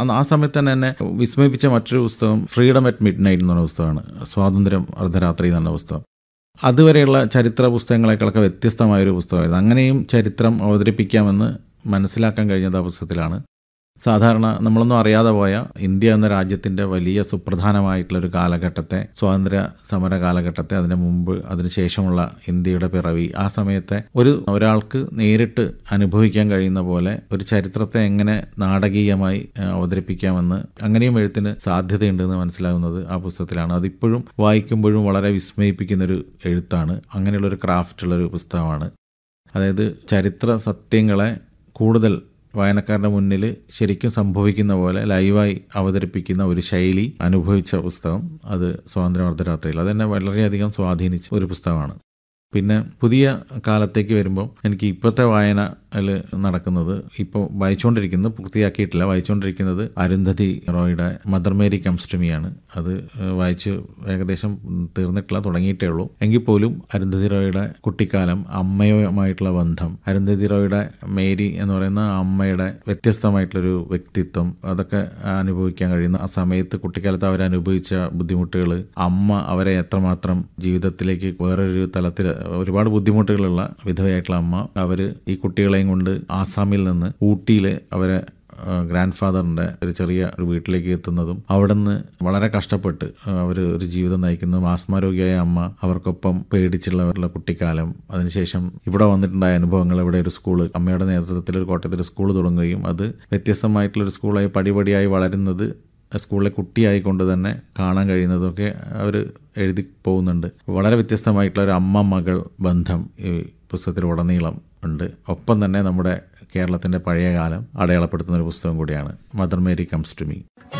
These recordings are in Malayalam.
അന്ന് ആ സമയത്ത് തന്നെ എന്നെ വിസ്മയിപ്പിച്ച മറ്റൊരു പുസ്തകം ഫ്രീഡം അറ്റ് മിഡ് നൈറ്റ് എന്ന് പറഞ്ഞ പുസ്തകമാണ് സ്വാതന്ത്ര്യം അർദ്ധരാത്രി എന്ന് പറഞ്ഞ പുസ്തകം അതുവരെയുള്ള ചരിത്ര പുസ്തകങ്ങളെക്കാളൊക്കെ വ്യത്യസ്തമായൊരു പുസ്തകമായിരുന്നു അങ്ങനെയും ചരിത്രം അവതരിപ്പിക്കാമെന്ന് മനസ്സിലാക്കാൻ കഴിഞ്ഞത് ആ പുസ്തകത്തിലാണ് സാധാരണ നമ്മളൊന്നും അറിയാതെ പോയ ഇന്ത്യ എന്ന രാജ്യത്തിൻ്റെ വലിയ സുപ്രധാനമായിട്ടുള്ള ഒരു കാലഘട്ടത്തെ സ്വാതന്ത്ര്യ സമര കാലഘട്ടത്തെ അതിന് മുമ്പ് അതിന് ശേഷമുള്ള ഇന്ത്യയുടെ പിറവി ആ സമയത്തെ ഒരു ഒരാൾക്ക് നേരിട്ട് അനുഭവിക്കാൻ കഴിയുന്ന പോലെ ഒരു ചരിത്രത്തെ എങ്ങനെ നാടകീയമായി ഏഹ്, അവതരിപ്പിക്കാമെന്ന് അങ്ങനെയും എഴുത്തിന് സാധ്യതയുണ്ടെന്ന് മനസ്സിലാകുന്നത് ആ പുസ്തകത്തിലാണ് അതിപ്പോഴും വായിക്കുമ്പോഴും വളരെ വിസ്മയിപ്പിക്കുന്നൊരു എഴുത്താണ് അങ്ങനെയുള്ളൊരു ക്രാഫ്റ്റുള്ളൊരു പുസ്തകമാണ് അതായത് ചരിത്ര സത്യങ്ങളെ കൂടുതൽ വായനക്കാരുടെ മുന്നിൽ ശരിക്കും സംഭവിക്കുന്ന പോലെ ലൈവായി അവതരിപ്പിക്കുന്ന ഒരു ശൈലി അനുഭവിച്ച പുസ്തകം അത് സ്വാതന്ത്ര്യ അർദ്ധരാത്രിയിൽ അതെന്നെ വളരെയധികം സ്വാധീനിച്ച ഒരു പുസ്തകമാണ് പിന്നെ പുതിയ കാലത്തേക്ക് വരുമ്പോൾ എനിക്ക് ഇപ്പോഴത്തെ വായനയിൽ നടക്കുന്നത് ഇപ്പോൾ വായിച്ചുകൊണ്ടിരിക്കുന്നത് പൂർത്തിയാക്കിയിട്ടില്ല വായിച്ചുകൊണ്ടിരിക്കുന്നത് അരുന്ധതി റോയുടെ മദർ മേരി കംസ്റ്റമിയാണ് അത് ഏഹ്, വായിച്ച് ഏകദേശം തീർന്നിട്ടില്ല തുടങ്ങിയിട്ടേ ഉള്ളൂ എങ്കിൽ പോലും അരുന്ധതി റോയുടെ കുട്ടിക്കാലം അമ്മയുമായിട്ടുള്ള ബന്ധം അരുന്ധതി റോയുടെ മേരി എന്ന് പറയുന്ന അമ്മയുടെ വ്യത്യസ്തമായിട്ടുള്ളൊരു വ്യക്തിത്വം അതൊക്കെ അനുഭവിക്കാൻ കഴിയുന്ന ആ സമയത്ത് കുട്ടിക്കാലത്ത് അവർ അനുഭവിച്ച ബുദ്ധിമുട്ടുകൾ അമ്മ അവരെ എത്രമാത്രം ജീവിതത്തിലേക്ക് വേറൊരു തലത്തിൽ ഒരുപാട് ബുദ്ധിമുട്ടുകളുള്ള വിധവയായിട്ടുള്ള അമ്മ അവർ ഈ കുട്ടികളെയും കൊണ്ട് ആസാമിൽ നിന്ന് ഊട്ടിയിൽ അവരെ ഗ്രാൻഡ് ഫാദറിൻ്റെ ഒരു ചെറിയ ഒരു വീട്ടിലേക്ക് എത്തുന്നതും അവിടെ നിന്ന് വളരെ കഷ്ടപ്പെട്ട് അവർ ഒരു ജീവിതം നയിക്കുന്നതും ആസ്മാരോഗ്യമായ അമ്മ അവർക്കൊപ്പം പേടിച്ചുള്ള അവരുടെ കുട്ടിക്കാലം അതിനുശേഷം ഇവിടെ വന്നിട്ടുണ്ടായ അനുഭവങ്ങൾ ഇവിടെ ഒരു സ്കൂള് അമ്മയുടെ നേതൃത്വത്തിൽ ഒരു കോട്ടയത്തിൽ ഒരു സ്കൂൾ തുടങ്ങുകയും അത് വ്യത്യസ്തമായിട്ടുള്ളൊരു സ്കൂളായി പടിപടിയായി വളരുന്നത് സ്കൂളിലെ കുട്ടിയായിക്കൊണ്ട് തന്നെ കാണാൻ കഴിയുന്നതൊക്കെ അവർ എഴുതി പോകുന്നുണ്ട് വളരെ വ്യത്യസ്തമായിട്ടുള്ള ഒരു അമ്മ മകൾ ബന്ധം ഈ പുസ്തകത്തിൽ ഉടനീളം ഉണ്ട് ഒപ്പം തന്നെ നമ്മുടെ കേരളത്തിൻ്റെ പഴയ കാലം അടയാളപ്പെടുത്തുന്ന ഒരു പുസ്തകം കൂടിയാണ് mother mary comes to me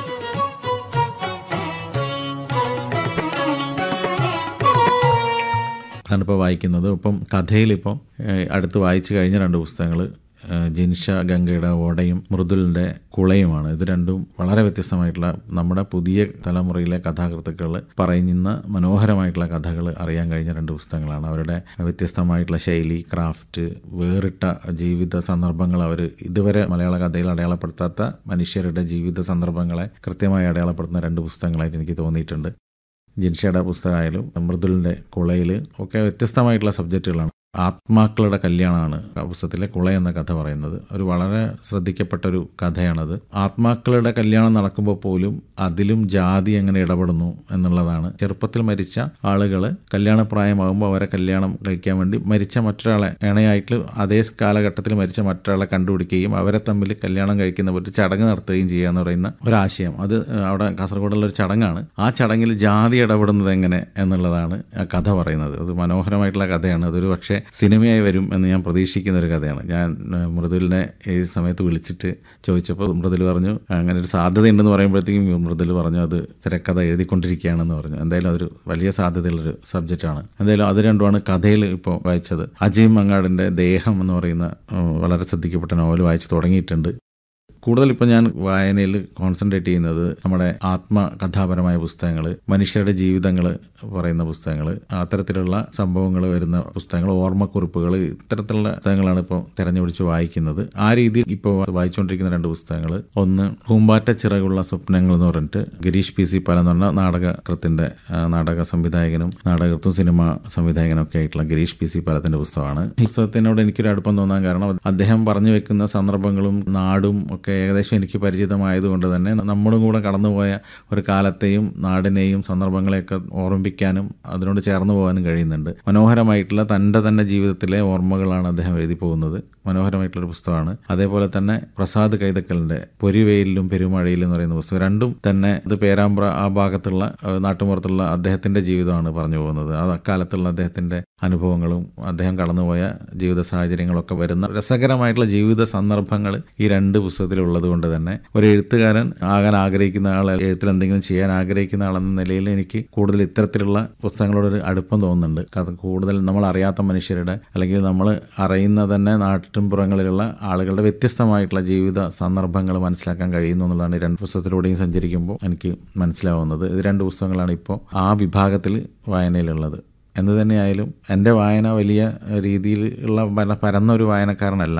ഞാനിപ്പോൾ വായിക്കുന്നത് ഇപ്പം കഥയിലിപ്പം ഏഹ്, അടുത്ത് വായിച്ചു കഴിഞ്ഞ രണ്ട് പുസ്തകങ്ങൾ ജിൻഷ ഗംഗയുടെ ഓടയും മൃദുലിൻ്റെ കുളയുമാണ് ഇത് രണ്ടും വളരെ വ്യത്യസ്തമായിട്ടുള്ള നമ്മുടെ പുതിയ തലമുറയിലെ കഥാകൃത്തുക്കൾ പറയുന്ന മനോഹരമായിട്ടുള്ള കഥകൾ അറിയാൻ കഴിഞ്ഞ രണ്ട് പുസ്തകങ്ങളാണ് അവരുടെ വ്യത്യസ്തമായിട്ടുള്ള ശൈലി ക്രാഫ്റ്റ് വേറിട്ട ജീവിത സന്ദർഭങ്ങൾ അവർ ഇതുവരെ മലയാള കഥയിൽ അടയാളപ്പെടുത്താത്ത മനുഷ്യരുടെ ജീവിത സന്ദർഭങ്ങളെ കൃത്യമായി അടയാളപ്പെടുത്തുന്ന രണ്ട് പുസ്തകങ്ങളായിട്ട് എനിക്ക് തോന്നിയിട്ടുണ്ട് ജിൻഷയുടെ പുസ്തകമായാലും മൃദുലിൻ്റെ കുളയിൽ ഒക്കെ വ്യത്യസ്തമായിട്ടുള്ള സബ്ജക്റ്റുകളാണ് ആത്മാക്കളുടെ കല്യാണമാണ് ആ പുസ്തകത്തിലെ കുള എന്ന കഥ പറയുന്നത് ഒരു വളരെ ശ്രദ്ധിക്കപ്പെട്ട ഒരു കഥയാണത് ആത്മാക്കളുടെ കല്യാണം നടക്കുമ്പോൾ പോലും അതിലും ജാതി എങ്ങനെ ഇടപെടുന്നു എന്നുള്ളതാണ് ചെറുപ്പത്തിൽ മരിച്ച ആളുകൾ കല്യാണപ്രായമാകുമ്പോൾ അവരെ കല്യാണം കഴിക്കാൻ വേണ്ടി മരിച്ച മറ്റൊരാളെ ഇണയായിട്ട് അതേ കാലഘട്ടത്തിൽ മരിച്ച മറ്റൊരാളെ കണ്ടുപിടിക്കുകയും അവരെ തമ്മിൽ കല്യാണം കഴിക്കുന്ന ഒരു ചടങ്ങ് നടത്തുകയും ചെയ്യുക എന്ന് പറയുന്ന ഒരാശയം അത് അവിടെ കാസർഗോഡുള്ള ഒരു ചടങ്ങാണ് ആ ചടങ്ങിൽ ജാതി ഇടപെടുന്നത് എങ്ങനെ എന്നുള്ളതാണ് ആ കഥ പറയുന്നത് അത് മനോഹരമായിട്ടുള്ള കഥയാണ് അതൊരു പക്ഷേ സിനിമയായി വരും എന്ന് ഞാൻ പ്രതീക്ഷിക്കുന്ന ഒരു കഥയാണ് ഞാൻ ഏഹ്, മൃദുലിനെ ഈ സമയത്ത് വിളിച്ചിട്ട് ചോദിച്ചപ്പോൾ മൃദുൽ പറഞ്ഞു അങ്ങനെ ഒരു സാധ്യതയുണ്ടെന്ന് പറയുമ്പോഴത്തേക്കും മൃദുൽ പറഞ്ഞു അത് തിരക്കഥ എഴുതിക്കൊണ്ടിരിക്കുകയാണെന്ന് പറഞ്ഞു എന്തായാലും അതൊരു വലിയ സാധ്യതയുള്ളൊരു സബ്ജക്റ്റാണ് എന്തായാലും അത് രണ്ടുമാണ് കഥയിൽ ഇപ്പോൾ വായിച്ചത് അജയ് മങ്ങാടിൻ്റെ ദേഹം എന്ന് പറയുന്ന ഏഹ്, വളരെ ശ്രദ്ധിക്കപ്പെട്ട നോവൽ വായിച്ച് തുടങ്ങിയിട്ടുണ്ട് കൂടുതൽ ഇപ്പോൾ ഞാൻ വായനയിൽ കോൺസെൻട്രേറ്റ് ചെയ്യുന്നത് നമ്മുടെ ആത്മകഥാപരമായ പുസ്തകങ്ങൾ മനുഷ്യരുടെ ജീവിതങ്ങൾ പറയുന്ന പുസ്തകങ്ങൾ അത്തരത്തിലുള്ള സംഭവങ്ങൾ വരുന്ന പുസ്തകങ്ങൾ ഓർമ്മക്കുറിപ്പുകൾ ഇത്തരത്തിലുള്ള പുസ്തകങ്ങളാണ് ഇപ്പോൾ തെരഞ്ഞുപിടിച്ച് വായിക്കുന്നത് ആ രീതിയിൽ ഇപ്പോൾ വായിച്ചുകൊണ്ടിരിക്കുന്ന രണ്ട് പുസ്തകങ്ങൾ ഒന്ന് പൂമ്പാറ്റ ചിറകുള്ള സ്വപ്നങ്ങൾ എന്ന് പറഞ്ഞിട്ട് ഗിരീഷ് പി സി പാല എന്ന് പറഞ്ഞ നാടകകൃത്തിന്റെ ആ, നാടക സംവിധായകനും നാടകൃത്തും സിനിമ സംവിധായകനും ഒക്കെ ആയിട്ടുള്ള ഗിരീഷ് പി സി പാലത്തിന്റെ പുസ്തകമാണ് ഈ പുസ്തകത്തിനോട് എനിക്കൊരു അടുപ്പം തോന്നാൻ കാരണം അദ്ദേഹം പറഞ്ഞു വെക്കുന്ന സന്ദർഭങ്ങളും നാടും ഒക്കെ ഏകദേശം എനിക്ക് പരിചിതമായതുകൊണ്ട് തന്നെ നമ്മളും കൂടെ കടന്നുപോയ ഒരു കാലത്തെയും നാടിനെയും സന്ദർഭങ്ങളെയൊക്കെ ഓർമ്മിപ്പിക്കാനും അതിനോട് ചേർന്ന് പോകാനും കഴിയുന്നുണ്ട് മനോഹരമായിട്ടുള്ള തൻ്റെ തന്നെ ജീവിതത്തിലെ ഓർമ്മകളാണ് അദ്ദേഹം എഴുതി പോകുന്നത് മനോഹരമായിട്ടുള്ളൊരു പുസ്തകമാണ് അതേപോലെ തന്നെ പ്രസാദ് കൈതക്കലിൻ്റെ പൊരിവെയിലും പെരുമഴയിലും എന്ന് പറയുന്ന പുസ്തകം രണ്ടും തന്നെ ഇത് പേരാമ്പ്ര ആ ഭാഗത്തുള്ള ഏഹ്, നാട്ടുമ്പുറത്തുള്ള അദ്ദേഹത്തിൻ്റെ ജീവിതമാണ് പറഞ്ഞു പോകുന്നത് അത് അക്കാലത്തുള്ള അദ്ദേഹത്തിൻ്റെ അനുഭവങ്ങളും അദ്ദേഹം കടന്നുപോയ ജീവിത സാഹചര്യങ്ങളൊക്കെ വരുന്ന രസകരമായിട്ടുള്ള ജീവിത സന്ദർഭങ്ങൾ ഈ രണ്ട് പുസ്തകത്തിലുള്ളത് കൊണ്ട് തന്നെ ഒരു എഴുത്തുകാരൻ ആകാൻ ആഗ്രഹിക്കുന്ന ആൾ എഴുത്തിൽ എന്തെങ്കിലും ചെയ്യാൻ ആഗ്രഹിക്കുന്ന ആളെന്ന നിലയിൽ എനിക്ക് കൂടുതൽ ഇത്തരത്തിലുള്ള പുസ്തകങ്ങളോടൊരു അടുപ്പം തോന്നുന്നുണ്ട് കാരണം കൂടുതൽ നമ്മൾ അറിയാത്ത മനുഷ്യരുടെ അല്ലെങ്കിൽ നമ്മൾ അറിയുന്ന തന്നെ നാട്ടിൻപുറങ്ങളിലുള്ള ആളുകളുടെ വ്യത്യസ്തമായിട്ടുള്ള ജീവിത സന്ദർഭങ്ങൾ മനസ്സിലാക്കാൻ കഴിയുന്നു എന്നുള്ളതാണ് ഈ രണ്ട് പുസ്തകത്തിലൂടെയും സഞ്ചരിക്കുമ്പോൾ എനിക്ക് മനസ്സിലാവുന്നത് ഇത് രണ്ട് പുസ്തകങ്ങളാണ് ഇപ്പോൾ ആ വിഭാഗത്തിൽ വായനയിലുള്ളത് എന്ന് തന്നെയായാലും എൻ്റെ വായന വലിയ രീതിയിൽ ഉള്ള പര- പരന്ന ഒരു വായനക്കാരനല്ല